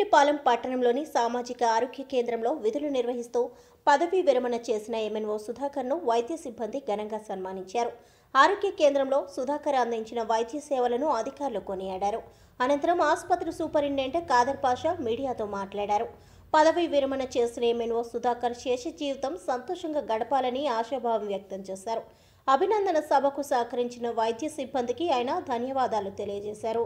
బుచ్చిరెడ్డిపాలెం పట్టణంలోని సామాజిక ఆరోగ్య కేంద్రంలో విధులు నిర్వహిస్తూ పదవీ విరమణ చేసిన ఎమ్మెన్ఓ సుధాకర్ను వైద్య సిబ్బంది ఘనంగా సన్మానించారు ఆరోగ్య కేంద్రంలో సుధాకర్ అందించిన వైద్య సేవలను అధికారులు కొనియాడారు అనంతరం ఆసుపత్రి సూపరింటెండెంట్ కాదర్ పాషా మీడియాతో మాట్లాడారు పదవీ విరమణ చేసిన ఎమ్మెన్ఓ సుధాకర్ శేష జీవితం సంతోషంగా గడపాలని ఆశాభావం వ్యక్తం చేశారు అభినందన సభకు సహకరించిన వైద్య సిబ్బందికి ఆయన ధన్యవాదాలు తెలియజేశారు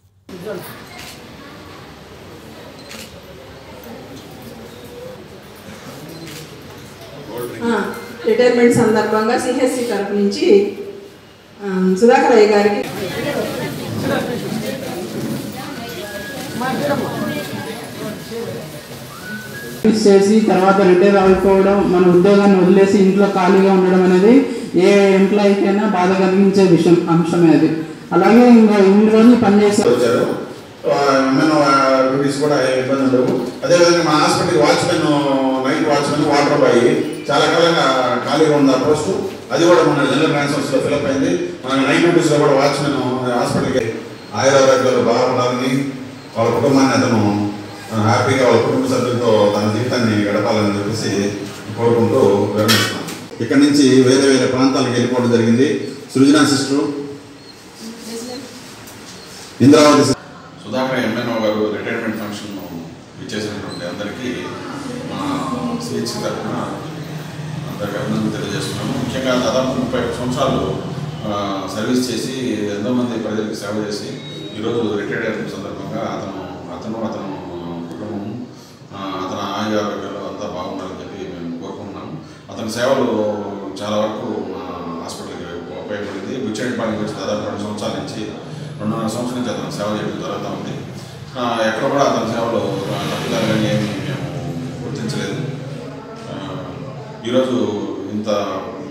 ఆ, రిటైర్మెంట్ సందర్భంగా సిహెచ్సి తరపు నుంచి ఆ, సుధాకర్ అయ్య గారికి సర్వీస్ చేసి తర్వాత రిటైర్ అయిపోవడం మన ఉద్యోగాన్ని వదిలేసి ఇంట్లో ఖాళీగా ఉండడం అనేది ఏ ఎంప్లాయీకైనా బాధ కలిగించే విషయం అంశమే అది అలాగే ఇంకా ఇన్ని రోజులు పనిచేసే వచ్చారు ఎమ్మెన్ఓ డ్యూటీస్ కూడా ఏ ఇబ్బంది ఉండవు అదేవిధంగా మా hospital watchman night watchman water boy చాలా కాలంగా ఖాళీగా ఉంది ఆ పోస్ట్ అది కూడా మన జనరల్ ట్రాన్స్ఫర్స్ లో ఫిలప్ అయింది మన నైట్ డ్యూటీస్ లో కూడా వాచ్మెన్ హాస్పిటల్కి ఆయుర్వేదాలు బాగుండాలని వాళ్ళ కుటుంబాన్ని అతను ఆ, హ్యాపీగా వాళ్ళ కుటుంబ సభ్యులతో తన జీవితాన్ని గడపాలని చెప్పేసి కోరుకుంటూ విరమిస్తున్నాను ఇక్కడి నుంచి వేరే వేరే ప్రాంతాలకు వెళ్ళిపోవడం జరిగింది సృజన సిస్టర్ ఇంద్రావతి సుధాకర్ ఎంఎన్ఓ గారు రిటైర్మెంట్ ఫంక్షన్ ఇచ్చేసినటువంటి అందరికీ మా సిహెచ్ తరఫున అందరికీ అభినందనలు తెలియజేస్తున్నాము ముఖ్యంగా దాదాపు ముప్పై ఒక్క సంవత్సరాలు ఆ, సర్వీస్ చేసి ఎంతోమంది ప్రజలకు సేవ చేసి ఈరోజు రిటైర్డ్ అయిన సందర్భంగా అతను అతను అతను కుటుంబం ఆ, అతని ఆయుర ఆరోగ్యాలు అంతా బాగుండాలని చెప్పి మేము కోరుకుంటున్నాము అతని సేవలు చాలా వరకు మా హాస్పిటల్కి ఉపయోగపడింది బుచ్చేటిపాలెంకి వచ్చి దాదాపు రెండు సంవత్సరాల నుంచి రెండున్నర సంవత్సరం నుంచి అతను సేవ చేయడం జరుగుతూ ఉంది ఆ, ఎక్కడ కూడా అతని సేవలు ఆ, తప్పుదారు కానీ ఏమీ మేము గుర్తించలేదు ఆ, ఈరోజు ఇంత